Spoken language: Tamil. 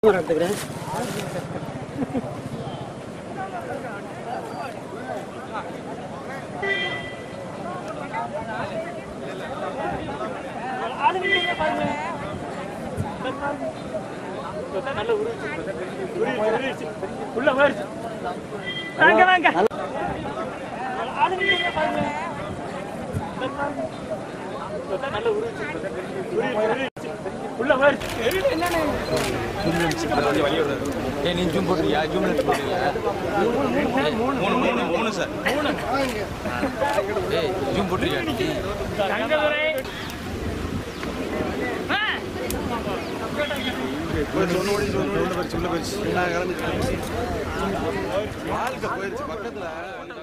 மரம் எடுத்துக்கிறேன் உள்ள போயிருச்சு வாங்க வாங்க உள்ள போயிருச்சு ஏய் நீ ஜூம் போட்டுறியா ஜூம் லெட் போட்டுறியா மூணு மூணு மூணு சார் ஏய் ஜூம் போட்டுறியா நீ தங்கதுரை வாழ்க்கை போயிருச்சு பக்கத்துல